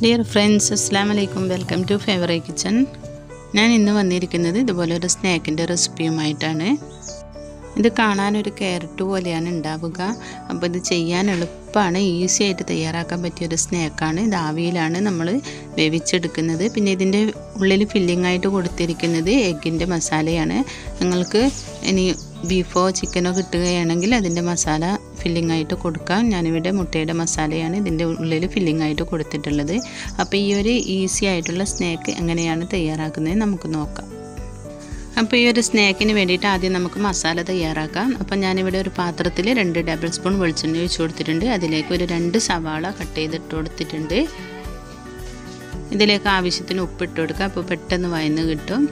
dear friends അസ്സാം വലൈക്കും welcome to ഫേവറേ kitchen ഞാൻ ഇന്ന് വന്നിരിക്കുന്നത് ഇതുപോലെ ഒരു സ്നാക്കിൻ്റെ റെസിപ്പിയുമായിട്ടാണ് ഇത് കാണാനൊരു ക്യാരറ്റ് പോലെയാണ് ഉണ്ടാവുക അപ്പോൾ ഇത് ചെയ്യാൻ എളുപ്പമാണ് ഈസി ആയിട്ട് തയ്യാറാക്കാൻ പറ്റിയ ഒരു സ്നാക്കാണ് ഇത് ആവിയിലാണ് നമ്മൾ വേവിച്ചെടുക്കുന്നത് പിന്നെ ഇതിൻ്റെ ഉള്ളിൽ ഫില്ലിംഗ് ആയിട്ട് കൊടുത്തിരിക്കുന്നത് എഗ്ഗിൻ്റെ മസാലയാണ് നിങ്ങൾക്ക് ഇനി ബീഫോ ചിക്കനോ കിട്ടുകയാണെങ്കിൽ അതിൻ്റെ മസാല ഫില്ലിംഗ് ആയിട്ട് കൊടുക്കാം ഞാനിവിടെ മുട്ടയുടെ മസാലയാണ് ഇതിൻ്റെ ഉള്ളിൽ ഫില്ലിംഗ് ആയിട്ട് കൊടുത്തിട്ടുള്ളത് അപ്പോൾ ഈ ഒരു ഈസി ആയിട്ടുള്ള സ്നാക്ക് എങ്ങനെയാണ് തയ്യാറാക്കുന്നത് നമുക്ക് നോക്കാം അപ്പോൾ ഈ ഒരു സ്നാക്കിന് വേണ്ടിയിട്ട് ആദ്യം നമുക്ക് മസാല തയ്യാറാക്കാം അപ്പോൾ ഞാനിവിടെ ഒരു പാത്രത്തിൽ രണ്ട് ടേബിൾ സ്പൂൺ വെളിച്ചെണ്ണ ഒഴിച്ച് കൊടുത്തിട്ടുണ്ട് അതിലേക്ക് ഒരു രണ്ട് സവാള കട്ട് ചെയ്തിട്ട് കൊടുത്തിട്ടുണ്ട് ഇതിലേക്ക് ആവശ്യത്തിന് ഉപ്പിട്ട് കൊടുക്കുക അപ്പോൾ പെട്ടെന്ന് വയന്ന് കിട്ടും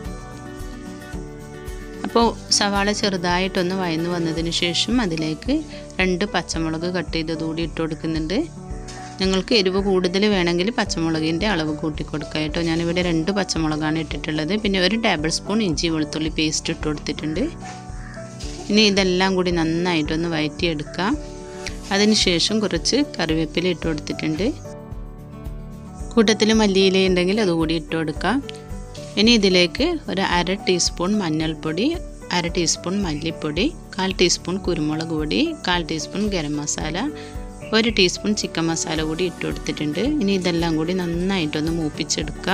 അപ്പോൾ സവാള ചെറുതായിട്ടൊന്ന് വയന്ന് വന്നതിന് ശേഷം അതിലേക്ക് രണ്ട് പച്ചമുളക് കട്ട് ചെയ്തത് കൂടി ഇട്ട് കൊടുക്കുന്നുണ്ട് നിങ്ങൾക്ക് എരിവ് കൂടുതൽ വേണമെങ്കിൽ പച്ചമുളകിൻ്റെ അളവ് കൂട്ടി കൊടുക്കുക കേട്ടോ ഞാനിവിടെ രണ്ട് പച്ചമുളകാണ് ഇട്ടിട്ടുള്ളത് പിന്നെ ഒരു ടേബിൾ സ്പൂൺ ഇഞ്ചി വെളുത്തുള്ളി പേസ്റ്റ് ഇട്ട് കൊടുത്തിട്ടുണ്ട് ഇനി ഇതെല്ലാം കൂടി നന്നായിട്ടൊന്ന് വഴറ്റിയെടുക്കാം അതിനുശേഷം കുറച്ച് കറിവേപ്പില ഇട്ട് കൊടുത്തിട്ടുണ്ട് കൂട്ടത്തിൽ മല്ലിയില ഉണ്ടെങ്കിൽ അതുകൂടി ഇട്ട് കൊടുക്കാം ഇനി ഇതിലേക്ക് ഒരു അര ടീസ്പൂൺ മഞ്ഞൾപ്പൊടി അര ടീസ്പൂൺ മല്ലിപ്പൊടി കാൽ ടീസ്പൂൺ കുരുമുളക് പൊടി കാൽ ടീസ്പൂൺ ഗരം മസാല ഒരു ടീസ്പൂൺ ചിക്കൻ മസാല കൂടി ഇട്ട് കൊടുത്തിട്ടുണ്ട് ഇനി ഇതെല്ലാം കൂടി നന്നായിട്ടൊന്ന് മൂപ്പിച്ചെടുക്കുക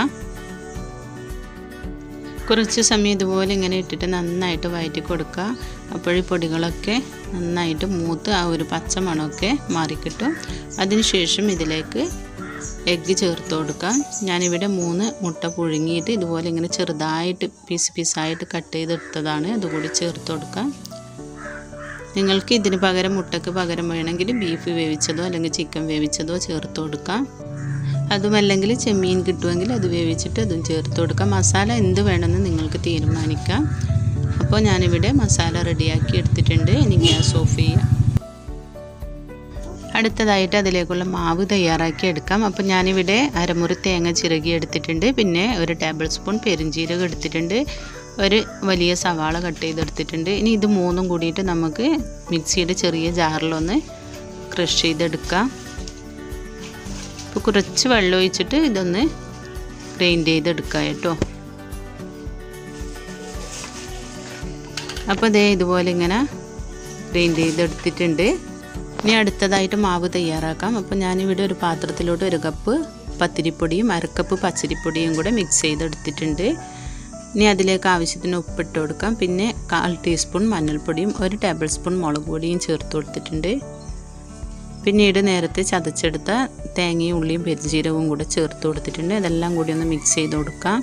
കുറച്ച് സമയം ഇതുപോലെ ഇങ്ങനെ ഇട്ടിട്ട് നന്നായിട്ട് വഴറ്റി കൊടുക്കുക അപ്പോഴീ പൊടികളൊക്കെ നന്നായിട്ട് മൂത്ത് ആ ഒരു പച്ച മണമൊക്കെ മാറിക്കിട്ടും അതിനുശേഷം ഇതിലേക്ക് എഗ്ഗ് ചേർത്ത് കൊടുക്കാം ഞാനിവിടെ മൂന്ന് മുട്ട പുഴുങ്ങിയിട്ട് ഇതുപോലെ ഇങ്ങനെ ചെറുതായിട്ട് പീസ് പീസായിട്ട് കട്ട് ചെയ്തെടുത്തതാണ് അതുകൂടി ചേർത്ത് കൊടുക്കാം നിങ്ങൾക്ക് ഇതിന് പകരം മുട്ടയ്ക്ക് പകരം വേണമെങ്കിൽ ബീഫ് വേവിച്ചതോ അല്ലെങ്കിൽ ചിക്കൻ വേവിച്ചതോ ചേർത്ത് കൊടുക്കാം അതുമല്ലെങ്കിൽ ചെമ്മീൻ കിട്ടുമെങ്കിൽ അത് വേവിച്ചിട്ട് അതും ചേർത്ത് കൊടുക്കാം മസാല എന്ത് വേണമെന്ന് നിങ്ങൾക്ക് തീരുമാനിക്കാം അപ്പോൾ ഞാനിവിടെ മസാല റെഡിയാക്കി എടുത്തിട്ടുണ്ട് ഇനി ഗ്യാസ് ഓഫ് ചെയ്യാം അടുത്തതായിട്ട് അതിലേക്കുള്ള മാവ് തയ്യാറാക്കി എടുക്കാം അപ്പോൾ ഞാനിവിടെ അരമുറി തേങ്ങ ചിരകി എടുത്തിട്ടുണ്ട് പിന്നെ ഒരു ടേബിൾ സ്പൂൺ പെരിഞ്ചീരകം എടുത്തിട്ടുണ്ട് ഒരു വലിയ സവാള കട്ട് ചെയ്തെടുത്തിട്ടുണ്ട് ഇനി ഇത് മൂന്നും കൂടിയിട്ട് നമുക്ക് മിക്സിയുടെ ചെറിയ ജാറിലൊന്ന് ക്രഷ് ചെയ്തെടുക്കാം ഇപ്പോൾ കുറച്ച് വെള്ളം ഒഴിച്ചിട്ട് ഇതൊന്ന് ഗ്രൈൻഡ് ചെയ്തെടുക്കാം കേട്ടോ അപ്പോൾ ദേ ഇതുപോലെ ഇങ്ങനെ ഗ്രൈൻഡ് ചെയ്തെടുത്തിട്ടുണ്ട് ഇനി അടുത്തതായിട്ട് മാവ് തയ്യാറാക്കാം അപ്പോൾ ഞാനിവിടെ ഒരു പാത്രത്തിലോട്ട് ഒരു കപ്പ് പത്തിരിപ്പൊടിയും അരക്കപ്പ് പച്ചരിപ്പൊടിയും കൂടെ മിക്സ് ചെയ്തെടുത്തിട്ടുണ്ട് ഇനി അതിലേക്ക് ആവശ്യത്തിന് ഉപ്പിട്ട് കൊടുക്കാം പിന്നെ കാൽ ടീസ്പൂൺ മഞ്ഞൾപ്പൊടിയും ഒരു ടേബിൾ സ്പൂൺ മുളക് പൊടിയും ചേർത്ത് കൊടുത്തിട്ടുണ്ട് പിന്നീട് നേരത്തെ ചതച്ചെടുത്ത തേങ്ങയും ഉള്ളിയും പെരിജീരകവും കൂടെ ചേർത്ത് കൊടുത്തിട്ടുണ്ട് ഇതെല്ലാം കൂടി ഒന്ന് മിക്സ് ചെയ്ത് കൊടുക്കാം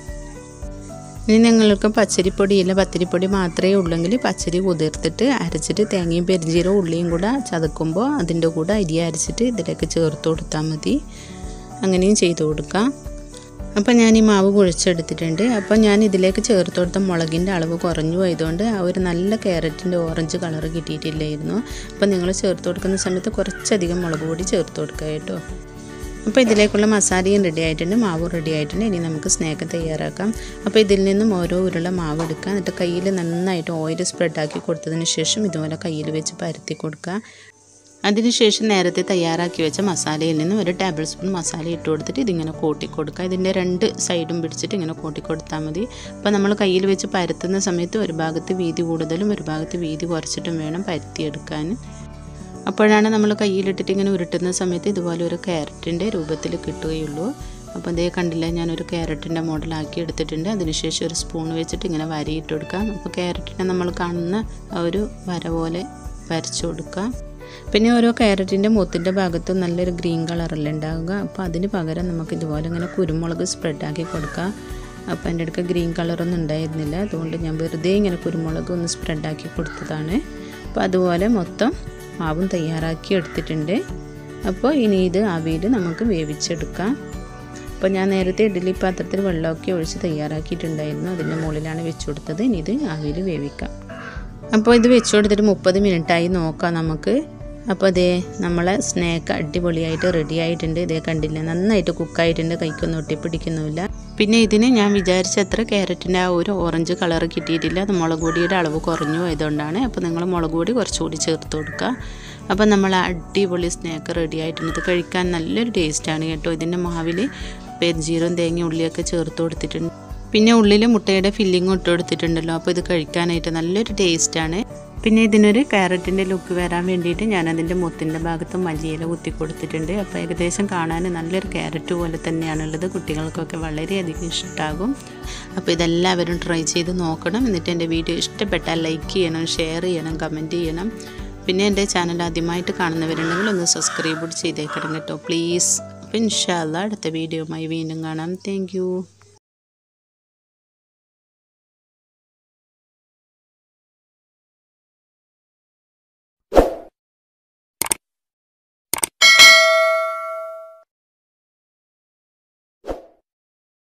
ഇനി നിങ്ങൾക്ക് പച്ചരിപ്പൊടിയില്ല പത്തിരിപ്പൊടി മാത്രമേ ഉള്ളെങ്കിൽ പച്ചരി കുതിർത്തിട്ട് അരച്ചിട്ട് തേങ്ങയും പെരിജീരവും ഉള്ളിയും കൂടെ ചതക്കുമ്പോൾ അതിൻ്റെ കൂടെ അരി അരച്ചിട്ട് ഇതിലേക്ക് ചേർത്ത് കൊടുത്താൽ മതി അങ്ങനെയും ചെയ്ത് കൊടുക്കാം അപ്പോൾ ഞാൻ ഈ മാവ് കുഴിച്ചെടുത്തിട്ടുണ്ട് അപ്പോൾ ഞാൻ ഇതിലേക്ക് ചേർത്ത് കൊടുത്ത മുളകിൻ്റെ അളവ് കുറഞ്ഞു പോയതുകൊണ്ട് ആ ഒരു നല്ല ക്യാരറ്റിൻ്റെ ഓറഞ്ച് കളർ കിട്ടിയിട്ടില്ലായിരുന്നു അപ്പോൾ നിങ്ങൾ ചേർത്ത് കൊടുക്കുന്ന സമയത്ത് കുറച്ചധികം മുളക് പൊടി ചേർത്ത് കൊടുക്കുക കേട്ടോ അപ്പോൾ ഇതിലേക്കുള്ള മസാലയും റെഡി ആയിട്ടുണ്ട് മാവും റെഡി ആയിട്ടുണ്ട് ഇനി നമുക്ക് സ്നാക്ക് തയ്യാറാക്കാം അപ്പോൾ ഇതിൽ നിന്നും ഓരോ ഉരുള മാവ് എടുക്കുക എന്നിട്ട് കയ്യിൽ നന്നായിട്ട് ഓയിൽ സ്പ്രെഡാക്കി കൊടുത്തതിന് ശേഷം ഇതുപോലെ കയ്യിൽ വെച്ച് പരത്തി കൊടുക്കുക അതിനുശേഷം നേരത്തെ തയ്യാറാക്കി വെച്ച മസാലയിൽ നിന്നും ഒരു ടേബിൾ സ്പൂൺ മസാല ഇട്ട് കൊടുത്തിട്ട് ഇതിങ്ങനെ കൂട്ടി കൊടുക്കുക ഇതിൻ്റെ രണ്ട് സൈഡും പിടിച്ചിട്ട് ഇങ്ങനെ കൂട്ടി കൊടുത്താൽ മതി അപ്പോൾ നമ്മൾ കയ്യിൽ വെച്ച് പരത്തുന്ന സമയത്ത് ഒരു ഭാഗത്ത് വീതി കൂടുതലും ഒരു ഭാഗത്ത് വീതി കുറച്ചിട്ടും വേണം പരത്തിയെടുക്കാൻ അപ്പോഴാണ് നമ്മൾ കയ്യിലിട്ടിട്ട് ഇങ്ങനെ ഉരുട്ടുന്ന സമയത്ത് ഇതുപോലെ ഒരു ക്യാരറ്റിൻ്റെ രൂപത്തിൽ കിട്ടുകയുള്ളൂ അപ്പോൾ അതേ കണ്ടില്ല ഞാനൊരു ക്യാരറ്റിൻ്റെ മോഡലാക്കി എടുത്തിട്ടുണ്ട് അതിനുശേഷം ഒരു സ്പൂൺ വെച്ചിട്ട് ഇങ്ങനെ വരയിട്ട് കൊടുക്കാം അപ്പോൾ ക്യാരറ്റിനെ നമ്മൾ കാണുന്ന ആ ഒരു വര പോലെ വരച്ചു കൊടുക്കാം പിന്നെ ഓരോ ക്യാരറ്റിൻ്റെ മൂത്തിൻ്റെ ഭാഗത്തും നല്ലൊരു ഗ്രീൻ കളറല്ലേ ഉണ്ടാവുക അപ്പോൾ അതിന് പകരം നമുക്ക് ഇതുപോലെ ഇങ്ങനെ കുരുമുളക് സ്പ്രെഡാക്കി കൊടുക്കാം അപ്പോൾ എൻ്റെ അടുക്ക ഗ്രീൻ കളറൊന്നും ഉണ്ടായിരുന്നില്ല അതുകൊണ്ട് ഞാൻ വെറുതെ ഇങ്ങനെ കുരുമുളക് ഒന്ന് സ്പ്രെഡാക്കി കൊടുത്തതാണ് അപ്പോൾ അതുപോലെ മൊത്തം മാവും തയ്യാറാക്കി എടുത്തിട്ടുണ്ട് അപ്പോൾ ഇനി ഇത് ആവിയിൽ നമുക്ക് വേവിച്ചെടുക്കാം അപ്പോൾ ഞാൻ നേരത്തെ ഇഡ്ഡലി പാത്രത്തിൽ വെള്ളമൊക്കെ ഒഴിച്ച് തയ്യാറാക്കിയിട്ടുണ്ടായിരുന്നു അതിൻ്റെ മുകളിലാണ് വെച്ച് കൊടുത്തത് ഇനി ഇത് ആവിയിൽ വേവിക്കാം അപ്പോൾ ഇത് വെച്ച് കൊടുത്തിട്ട് മുപ്പത് മിനിറ്റായി നോക്കാം നമുക്ക് അപ്പോൾ അതേ നമ്മളെ സ്നാക്ക് അടിപൊളിയായിട്ട് റെഡി ആയിട്ടുണ്ട് ഇതേ കണ്ടില്ല നന്നായിട്ട് കുക്കായിട്ടുണ്ട് കൈക്കൊന്നും ഒട്ടിപ്പിടിക്കുന്നുമില്ല പിന്നെ ഇതിന് ഞാൻ വിചാരിച്ച അത്ര ക്യാരറ്റിൻ്റെ ആ ഒരു ഓറഞ്ച് കളർ കിട്ടിയിട്ടില്ല അത് മുളക് പൊടിയുടെ അളവ് കുറഞ്ഞു ആയതുകൊണ്ടാണ് അപ്പോൾ നിങ്ങൾ മുളക് പൊടി കുറച്ചുകൂടി ചേർത്ത് കൊടുക്കുക അപ്പോൾ നമ്മൾ അടിപൊളി സ്നാക്ക് റെഡി ആയിട്ടുണ്ട് ഇത് കഴിക്കാൻ നല്ലൊരു ടേസ്റ്റാണ് കേട്ടോ ഇതിൻ്റെ മാവിൽ പെരിജീരവും തേങ്ങ ഉള്ളിയൊക്കെ ചേർത്ത് കൊടുത്തിട്ടുണ്ട് പിന്നെ ഉള്ളിൽ മുട്ടയുടെ ഫില്ലിങ്ങും ഇട്ട് കൊടുത്തിട്ടുണ്ടല്ലോ അപ്പോൾ ഇത് കഴിക്കാനായിട്ട് നല്ലൊരു ടേസ്റ്റാണ് പിന്നെ ഇതിനൊരു ക്യാരറ്റിൻ്റെ ലുക്ക് വരാൻ വേണ്ടിയിട്ട് ഞാൻ അതിൻ്റെ മുത്തിൻ്റെ ഭാഗത്ത് മല്ലിയില കുത്തി കൊടുത്തിട്ടുണ്ട് അപ്പോൾ ഏകദേശം കാണാൻ നല്ലൊരു ക്യാരറ്റ് പോലെ തന്നെയാണുള്ളത് കുട്ടികൾക്കൊക്കെ വളരെയധികം ഇഷ്ടമാകും അപ്പോൾ ഇതെല്ലാവരും ട്രൈ ചെയ്ത് നോക്കണം എന്നിട്ട് എൻ്റെ വീഡിയോ ഇഷ്ടപ്പെട്ടാൽ ലൈക്ക് ചെയ്യണം ഷെയർ ചെയ്യണം കമൻറ്റ് ചെയ്യണം പിന്നെ എൻ്റെ ചാനൽ ആദ്യമായിട്ട് കാണുന്നവരുണ്ടെങ്കിൽ ഒന്ന് സബ്സ്ക്രൈബ് ചെയ്തേക്കണം കേട്ടോ പ്ലീസ് അപ്പോൾ ഇൻഷാല്ല അടുത്ത വീഡിയോയുമായി വീണ്ടും കാണാം താങ്ക്